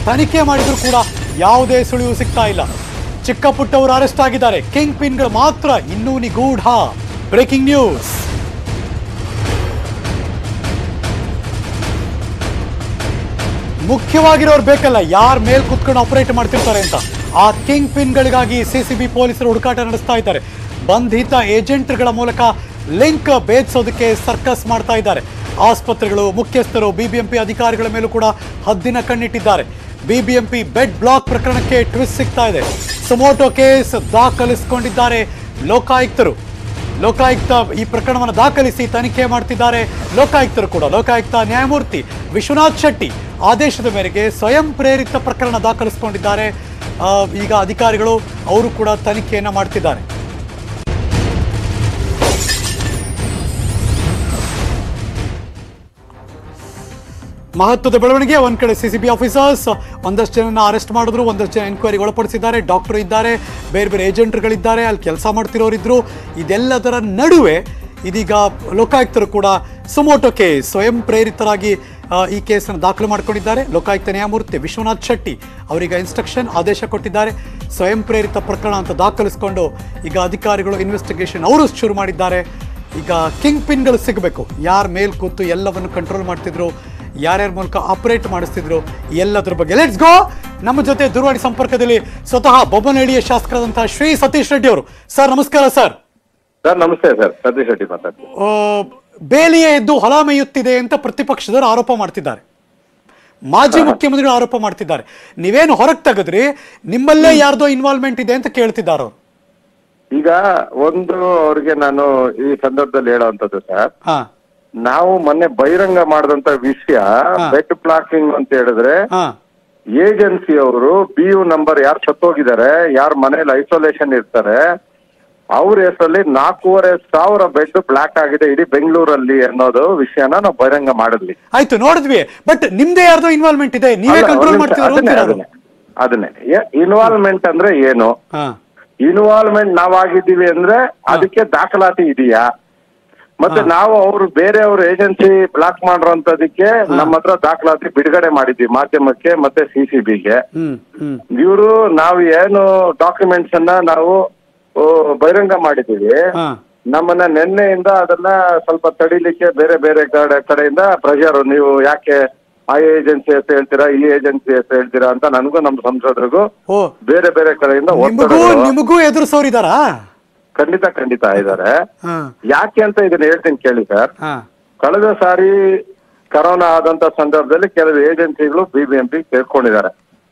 ತನಿಖೆ ಮಾಡಿದ್ರು ಕೂಡ ಯಾವುದೇ ಸುಳಿವು ಸಿಗ್ತಾ ಇಲ್ಲ ಚಿಕ್ಕ ಪುಟ್ಟವರು ಅರೆಸ್ಟ್ ಆಗಿದ್ದಾರೆ ಕಿಂಗ್ ಪಿನ್ಗಳು ಮಾತ್ರ ಇನ್ನೂ ನಿಗೂಢ ಬ್ರೇಕಿಂಗ್ ನ್ಯೂಸ್ ಮುಖ್ಯವಾಗಿರೋರು ಬೇಕಲ್ಲ ಯಾರ ಮೇಲ್ ಕುತ್ಕೊಂಡು ಆಪರೇಟ್ ಮಾಡ್ತಿರ್ತಾರೆ ಅಂತ ಆ ಕಿಂಗ್ ಪಿನ್ಗಳಿಗಾಗಿ ಸಿಸಿಬಿ ಪೊಲೀಸರು ಹುಡುಕಾಟ ನಡೆಸ್ತಾ ಇದ್ದಾರೆ ಬಂಧಿತ ಏಜೆಂಟ್ಗಳ ಮೂಲಕ ಲಿಂಕ್ ಭೇದಿಸೋದಕ್ಕೆ ಸರ್ಕಸ್ ಮಾಡ್ತಾ ಇದ್ದಾರೆ ಆಸ್ಪತ್ರೆಗಳು ಮುಖ್ಯಸ್ಥರು ಬಿಬಿಎಂಪಿ ಅಧಿಕಾರಿಗಳ ಮೇಲೂ ಕೂಡ ಹದ್ದಿನ ಕಣ್ಣಿಟ್ಟಿದ್ದಾರೆ ಬಿಬಿಎಂಪಿ ಬೆಡ್ ಬ್ಲಾಕ್ ಪ್ರಕರಣಕ್ಕೆ ಟ್ವಿಸ್ಟ್ ಸಿಗ್ತಾ ಇದೆ ಸುಮೋಟೋ ಕೇಸ್ ದಾಖಲಿಸಿಕೊಂಡಿದ್ದಾರೆ ಲೋಕಾಯುಕ್ತರು ಲೋಕಾಯುಕ್ತ ಈ ಪ್ರಕರಣವನ್ನು ದಾಖಲಿಸಿ ತನಿಖೆ ಮಾಡ್ತಿದ್ದಾರೆ ಲೋಕಾಯುಕ್ತರು ಕೂಡ ಲೋಕಾಯುಕ್ತ ನ್ಯಾಯಮೂರ್ತಿ ವಿಶ್ವನಾಥ್ ಶೆಟ್ಟಿ ಆದೇಶದ ಮೇರೆಗೆ ಸ್ವಯಂ ಪ್ರೇರಿತ ಪ್ರಕರಣ ದಾಖಲಿಸಿಕೊಂಡಿದ್ದಾರೆ ಆ, ಈಗ ಅಧಿಕಾರಿಗಳು ಅವರು ಕೂಡ ತನಿಖೆಯನ್ನ ಮಾಡ್ತಿದ್ದಾರೆ ಮಹತ್ವದ ಬೆಳವಣಿಗೆ ಒಂದ್ ಕಡೆ ಸಿಸಿಬಿ ಆಫೀಸರ್ಸ್ ಒಂದಷ್ಟು ಜನನ ಅರೆಸ್ಟ್ ಮಾಡಿದ್ರು ಒಂದಷ್ಟು ಜನ ಎನ್ಕ್ವೈರಿಗೆ ಒಳಪಡಿಸಿದ್ದಾರೆ ಡಾಕ್ಟರ್ ಇದ್ದಾರೆ ಬೇರೆ ಬೇರೆ ಏಜೆಂಟ್ಗಳಿದ್ದಾರೆ ಅಲ್ಲಿ ಕೆಲಸ ಮಾಡ್ತಿರೋರಿದ್ರು ಇದೆಲ್ಲದರ ನಡುವೆ ಇದೀಗ ಲೋಕಾಯುಕ್ತರು ಕೂಡ ಸುಮೋಟೋ ಕೇಸ್ ಸ್ವಯಂ ಪ್ರೇರಿತರಾಗಿ ಆ, ಈ ಕೇಸನ್ನು ದಾಖಲು ಮಾಡ್ಕೊಂಡಿದ್ದಾರೆ ಲೋಕಾಯುಕ್ತ ನ್ಯಾಯಮೂರ್ತಿ ವಿಶ್ವನಾಥ್ ಶೆಟ್ಟಿ ಅವರೀಗ ಇನ್ಸ್ಟ್ರಕ್ಷನ್ ಆದೇಶ ಕೊಟ್ಟಿದ್ದಾರೆ ಸ್ವಯಂ ಪ್ರೇರಿತ ಪ್ರಕರಣ ಅಂತ ದಾಖಲಿಸಿಕೊಂಡು ಈಗ ಅಧಿಕಾರಿಗಳು ಇನ್ವೆಸ್ಟಿಗೇಷನ್ ಅವರು ಶುರು ಮಾಡಿದ್ದಾರೆ ಈಗ ಕಿಂಗ್ ಪಿನ್ಗಳು ಸಿಗಬೇಕು ಯಾರ ಮೇಲ್ ಕೂತು ಎಲ್ಲವನ್ನು ಕಂಟ್ರೋಲ್ ಮಾಡ್ತಿದ್ರು ಯಾರ್ಯಾರ ಮೂಲಕ ಆಪರೇಟ್ ಮಾಡಿಸ್ತಿದ್ರು ಈ ಎಲ್ಲದ್ರ ಬಗ್ಗೆ ಲೆಟ್ಸ್ ಗೋ ನಮ್ಮ ಜೊತೆ ದೂರವಾಣಿ ಸಂಪರ್ಕದಲ್ಲಿ ಸ್ವತಃ ಬೊಮ್ಮನಹಳ್ಳಿಯ ಶಾಸಕರಾದಂತಹ ಶ್ರೀ ಸತೀಶ್ ರೆಡ್ಡಿ ಅವರು ಸರ್ ನಮಸ್ಕಾರ ಸರ್ ಸರ್ ನಮಸ್ತೆ ಸರ್ ಸತೀಶ್ ಶೆಟ್ಟಿ ಮಾತಾಡ್ತೀನಿ ಆ, ಬೇಲಿಯೇ ಎದ್ದು ಹೊಲ ಮೇಯುತ್ತಿದೆ ಅಂತ ಪ್ರತಿಪಕ್ಷದವರು ಆರೋಪ ಮಾಡ್ತಿದ್ದಾರೆ ಮಾಜಿ ಮುಖ್ಯಮಂತ್ರಿಗಳು ಆರೋಪ ಮಾಡ್ತಿದ್ದಾರೆ ನೀವೇನು ಹೊರಗೆ ತೆಗೆದ್ರಿ ನಿಮ್ಮಲ್ಲೇ ಯಾರ್ದೋ ಇನ್ವಾಲ್ವ್ಮೆಂಟ್ ಇದೆ ಅಂತ ಕೇಳ್ತಿದ್ದಾರೆ ಅವರು ಈಗ ಒಂದು ಅವ್ರಿಗೆ ನಾನು ಈ ಸಂದರ್ಭದಲ್ಲಿ ಹೇಳೋವಂಥದ್ದು ಸರ್ ಹಾ ನಾವು ಮೊನ್ನೆ ಬಹಿರಂಗ ಮಾಡಿದಂತ ವಿಷಯ ಬೆಡ್ ಬ್ಲಾಕಿಂಗ್ ಅಂತ ಹೇಳಿದ್ರೆ ಹಾ ಏಜೆನ್ಸಿ ಅವರು ಬಿ ಯು ನಂಬರ್ ಯಾರು ಸತ್ತೋಗಿದ್ದಾರೆ ಯಾರ ಮನೇಲಿ ಐಸೋಲೇಷನ್ ಇರ್ತಾರೆ ಅವ್ರ ಹೆಸರಲ್ಲಿ ನಾಲ್ಕೂವರೆ ಸಾವಿರ ಬೆಡ್ ಬ್ಲಾಕ್ ಆಗಿದೆ ಇಡೀ ಬೆಂಗಳೂರಲ್ಲಿ ಅನ್ನೋದು ವಿಷಯನ ನಾವು ಬಹಿರಂಗ ಮಾಡಿದ್ವಿ ಆಯ್ತು ನೋಡಿದ್ವಿ ಬಟ್ ನಿಮ್ದೇ ಯಾರ್ದೋ ಇನ್ವಾಲ್ವ್ಮೆಂಟ್ ಇದೆ ನೀವೇ ಅಲ್ಲ, ಕಂಟ್ರೋಲ್ ಒಂದ್ ನಿಮಿಷ, ಮಾಡ್ತಿದ್ರು ಅದನ್ನೇ ಅಂತಿರೋದು ಅದನ್ನೇ ಅದನ್ನೇ ಇನ್ವಾಲ್ವ್ಮೆಂಟ್ ಅಂದ್ರೆ ಏನು ಹಾ ಇನ್ವಾಲ್ವ್ಮೆಂಟ್ ನಾವಾಗಿದ್ದೀವಿ ಅಂದ್ರೆ ಅದಕ್ಕೆ ದಾಖಲಾತಿ ಇದೆಯಾ ಮತ್ತೆ ನಾವು ಅವರು ಬೇರೆಯವ್ರ ಏಜೆನ್ಸಿ ಬ್ಲಾಕ್ ಮಾಡಿರೋಂಥದಕ್ಕೆ ನಮ್ಮ ಹತ್ರ ದಾಖಲಾತಿ ಬಿಡುಗಡೆ ಮಾಡಿದ್ವಿ ಮಾಧ್ಯಮಕ್ಕೆ ಮತ್ತೆ ಸಿ ಸಿ ಬಿಗೆ ಹ್ಮ್ ಹ್ಮ್ ಇವರು ನಾವು ಏನು ಡಾಕ್ಯುಮೆಂಟ್ಸ್ ಅನ್ನ ನಾವು ಓ, ಬಹಿರಂಗ ಮಾಡಿದ್ದೀವಿ ಹಾ ನಮ್ಮನ್ನ ನಿನ್ನೆಯಿಂದ ಅದನ್ನ ಸ್ವಲ್ಪ ತಡಿಲಿಕ್ಕೆ ಬೇರೆ ಬೇರೆ ಕಡೆ ಕಡೆಯಿಂದ ಪ್ರೆಷರ್ ನೀವು ಯಾಕೆ ಆ ಏಜೆನ್ಸಿ ಹೆಸರು ಹೇಳ್ತೀರಾ ಈ ಏಜೆನ್ಸಿ ಹೆಸರು ಹೇಳ್ತೀರಾ ಅಂತ ನನಗೂ ನಮ್ಮ ಸಂಸದರಿಗೂ ಓ ಬೇರೆ ಬೇರೆ ಕಡೆಯಿಂದ ನಿಮಗೂ ಒತ್ತಡಗಳು ನಿಮಗೂ ಎದುರಿಸೋರಿದಾರಾ ಖಂಡಿತ ಖಂಡಿತ ಇದ್ದಾರೆ ಹಾ ಯಾಕೆ ಅಂತ ಇದನ್ನ ಹೇಳ್ತೀನಿ ಕೇಳಿ ಸರ್ ಹಾ ಕಳೆದ ಸಾರಿ ಕರೋನಾ ಆದಂತ ಸಂದರ್ಭದಲ್ಲಿ ಕೆಲವು ಏಜೆನ್ಸಿಗಳು ಬಿಬಿಎಂಪಿ ಕೇಳ್ಕೊಂಡಿದ್ದಾರೆ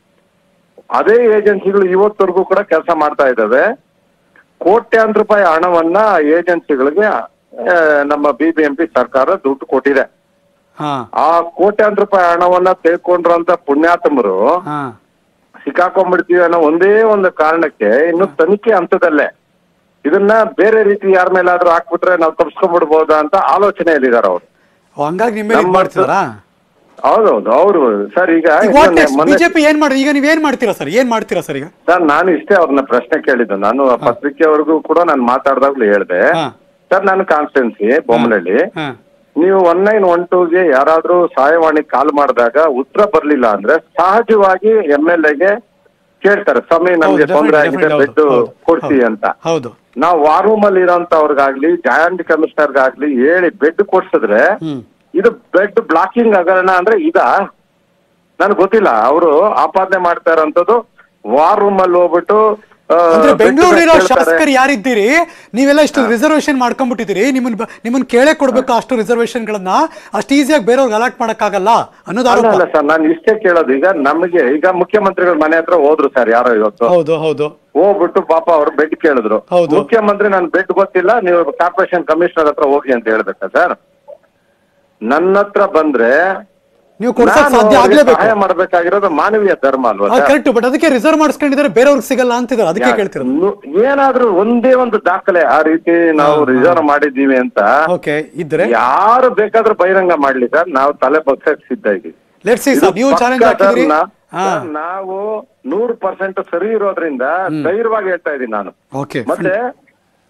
ಅದೇ ಏಜೆನ್ಸಿಗಳು ಇವತ್ತವರೆಗೂ ಕೂಡ ಕೆಲಸ ಮಾಡ್ತಾ ಇದ್ದಾವೆ ಕೋಟ್ಯಾಂತರ ರೂಪಾಯಿ ಹಣವನ್ನ ಏಜೆನ್ಸಿಗಳಿಗೆ ಆ, ನಮ್ಮ ಬಿಬಿಎಂಪಿ ಸರ್ಕಾರ ದುಡ್ಡು ಕೊಟ್ಟಿದೆ ಹಾ ಆ ಕೋಟ್ಯಾಂತರ ರೂಪಾಯಿ ಹಣವನ್ನ ತೆಗೆದುಕೊಂಡ್ರಂತ ಪುಣ್ಯಾತ್ಮರು ಹಾ ಸಿಕ್ಕಾಕೊಂಡ್ಬಿಡ್ತೀವಿ ಅನ್ನೋ ಒಂದೇ ಒಂದು ಕಾರಣಕ್ಕೆ ಇನ್ನು ತನಿಖೆ ಹಂತದಲ್ಲೇ ಇದನ್ನ ಬೇರೆ ರೀತಿ ಯಾರ ಮೇಲಾದ್ರೂ ಹಾಕ್ಬಿಟ್ರೆ ನಾವು ತಪ್ಸ್ಕೊಂಡ್ಬಿಡ್ಬೋದಾ ಅಂತ ಆಲೋಚನೆಯಲ್ಲಿದ್ದಾರೆ ಅವರು ಓ, ಹಂಗಾಗಿ ನಿಮ್ಮ ಮೇಲೆ ಇದ್ ನಮ್ಮ ಮಾಡ್ತಿದಾರಾ ಹೌದೌದು ಅವರು ಸರ್ ಈಗ ವಾಟ್ ಇನ್ನೊಂದು ನೆಕ್ಸ್ಟ್ ಮೊನ್ನೆ ಬಿಜೆಪಿ ಏನ್ ಮಾಡಿ ಈಗ ನೀವ್ ಏನ್ ಮಾಡ್ತೀರಾ ಸರ್ ಏನ್ ಮಾಡ್ತೀರಾ ಸರ್ ಈಗ ಸರ್ ನಾನು ಇಷ್ಟೇ ಅವ್ರನ್ನ ಪ್ರಶ್ನೆ ಕೇಳಿದ್ದು ನಾನು ಆ ಪತ್ರಿಕೆವರೆಗೂ ಕೂಡ ನಾನು ಮಾತಾಡ್ದಾಗ್ಲೂ ಹೇಳಿದೆ ಹಾ. ಸರ್ ನಾನು ಕಾನ್ಸ್ಟಿಟ್ಯೂನ್ಸಿ ಬೊಮ್ಮನಹಳ್ಳಿ ಹಾ ನೀವು ಒನ್ ನೈನ್ ಒನ್ ಟೂಗೆ ಯಾರಾದ್ರೂ ಸಹಾಯವಾಣಿ ಕಾಲ್ ಮಾಡಿದಾಗ ಉತ್ತರ ಬರ್ಲಿಲ್ಲ ಅಂದ್ರೆ ಸಹಜವಾಗಿ ಎಂ ಎಲ್ ಎಗೆ ಕೇಳ್ತಾರೆ ಸ್ವಾಮಿ ನಮ್ಗೆ ಹೌದು, ತೊಂದರೆ definitely, ಆಗಿದೆ definitely, ಬೆಡ್ ಹೌದು, ಕೊಡ್ಸಿ ಹೌದು. ಅಂತ ಹೌದು ನಾವು ವಾರ್ ರೂಮ್ ಅಲ್ಲಿ ಇರೋಂತವ್ರಿಗಾಗ್ಲಿ ಜಾಯಿಂಟ್ ಕಮಿಷನರ್ಗಾಗ್ಲಿ ಹೇಳಿ ಬೆಡ್ ಕೊಡ್ಸಿದ್ರೆ ಹ್ಮ್ ಇದು ಬೆಡ್ ಬ್ಲಾಕಿಂಗ್ ಹಗರಣ ಅಂದ್ರೆ ಇದಾ ನನ್ಗೆ ಗೊತ್ತಿಲ್ಲ ಅವರು ಆಪಾದನೆ ಮಾಡ್ತಾ ಇರೋಂಥದ್ದು ವಾರ್ ರೂಮ್ ಅಲ್ಲಿ ಹೋಗ್ಬಿಟ್ಟು ಆ, ಅಂದ್ರೆ bed ಬೆಂಗಳೂರಿರೋ ಕೇಳ್ತಾರೆ. ಶಾಸಕರು ಯಾರಿದ್ದೀರಿ ನೀವೆಲ್ಲ ಇಷ್ಟು ರಿಸರ್ವೇಶನ್ ಮಾಡ್ಕೊಂಡ್ಬಿಟ್ಟಿದ್ದೀರಿ ನಿಮ್ಮನ್ ಬ- ನಿಮ್ಮನ್ ಕೇಳೇ ಕೊಡ್ಬೇಕು ಅಷ್ಟು ರಿಸರ್ವೇಶನ್ ಗಳನ್ನ ಅಷ್ಟು ಈಸಿಯಾಗಿ ಬೇರೆಯವ್ರಿಗೆ ಅಲಾಟ್ ಮಾಡಕ್ಕಾಗಲ್ಲ ಅನ್ನೋದು ಅಲ್ಲ ಆರೋಪ ಅಲ್ಲ ಸರ್ ನಾನು ಇಷ್ಟೇ ಕೇಳೋದು ಈಗ ನಮಗೆ ಈಗ ಮುಖ್ಯಮಂತ್ರಿಗಳ ಮನೆ ಹತ್ರ ಹೋದ್ರು ಸರ್ ಯಾರೋ ಇವತ್ತು ಹೌದು ಹೌದು ಹೋಗ್ಬಿಟ್ಟು ಪಾಪ ಅವ್ರು ಬೆಡ್ ಕೇಳಿದ್ರು ಹೌದು. ಮುಖ್ಯಮಂತ್ರಿ ನನ್ ಬೆಡ್ ಗೊತ್ತಿಲ್ಲ ನೀವು ಕಾರ್ಪೊರೇಷನ್ ಕಮಿಷನರ್ ಹತ್ರ ಹೋಗಿ ಅಂತ ಹೇಳ್ಬೇಕಾ ಸರ್ ನನ್ನ ಹತ್ರ ಬಂದ್ರೆ ನೀವು ಕೊಡ್ಸಕ್ ನಾನು ಸಾಧ್ಯ ಅವ್ರಿಗೆ ಆಗ್ಲೇಬೇಕು ಸಹಾಯ ಮಾಡ್ಬೇಕಾಗಿರೋದು ಮಾನವೀಯ ಧರ್ಮ ಅಲ್ವಾ ಸರ್ ಕರೆಕ್ಟ್ ಬಟ್ ಅದಕ್ಕೆ ರಿಸರ್ವ್ ಮಾಡಿಸ್ಕೊಂಡಿದ್ದಾರೆ ಬೇರೆಯವ್ರಿಗೆ ಸಿಗಲ್ಲ ಅಂತಿದ್ದಾರೆ ಅದಕ್ಕೆ ಕೇಳ್ತಿರೋದು ನು- ಏನಾದ್ರೂ ಒಂದೇ ಒಂದು ದಾಖಲೆ ಆ ರೀತಿ ನಾವು ರಿಸರ್ವ್ ಮಾಡಿದ್ದೀವಿ ಅಂತ ಓಕೆ ಇದ್ರೆ ಯಾರು ಬೇಕಾದ್ರೂ ಬಹಿರಂಗ ಮಾಡ್ಲಿ ಸರ್ ನಾವು ತಲೆ ಬಗ್ಸಕ್ ಸಿದ್ಧ ಇದ್ದೀವಿ ಲೆಟ್ಸ್ ಸಿ ಇದು ಸರ್ ನೀವು ಚಾಲೆಂಜ್ ಪಕ್ಕಾ ಸರ್ ಹಾಕಿದ್ರಿ ನಾ- ಹಾ ಸರ್, ನಾವು ನೂರು ಪರ್ಸೆಂಟ್ ಸರಿ ಇರೋದ್ರಿಂದ ಧೈರ್ಯವಾಗಿ ಹೇಳ್ತಾ ಇದ್ದೀನಿ ನಾನು ಓಕೆ ಮತ್ತೆ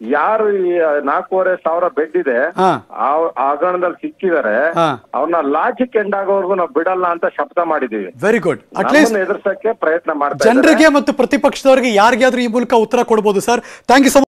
ಯಾರು ಈ ನಾಲ್ಕೂವರೆ ಸಾವಿರ ಬೆಡ್ ಇದೆ ಹಾ ಆ ಆ ಹಗರಣದಲ್ಲಿ ಸಿಕ್ಕಿದ್ದಾರೆ ಹಾ ಅವ್ರನ್ನ ಲಾಜಿಕ್ ಎಂಡ್ ಆಗೋವರೆಗೂ ನಾವು ಬಿಡಲ್ಲ ಅಂತ ಶಬ್ದ ಮಾಡಿದೀವಿ ವೆರಿ ಗುಡ್ ಅಟ್ಲೀಸ್ಟ್ ನಮ್ಮನ್ನ ಎದುರ್ಸಕ್ಕೆ ಪ್ರಯತ್ನ ಮಾಡ್ತಾ ಇದ್ದಾರೆ. ಜನರಿಗೆ ಮತ್ತು ಪ್ರತಿಪಕ್ಷದವರಿಗೆ ಯಾರಿಗಾದ್ರೂ ಈ ಮೂಲಕ ಉತ್ತರ ಕೊಡ್ಬೋದು ಸರ್ ಥ್ಯಾಂಕ್ ಯು ಸೊ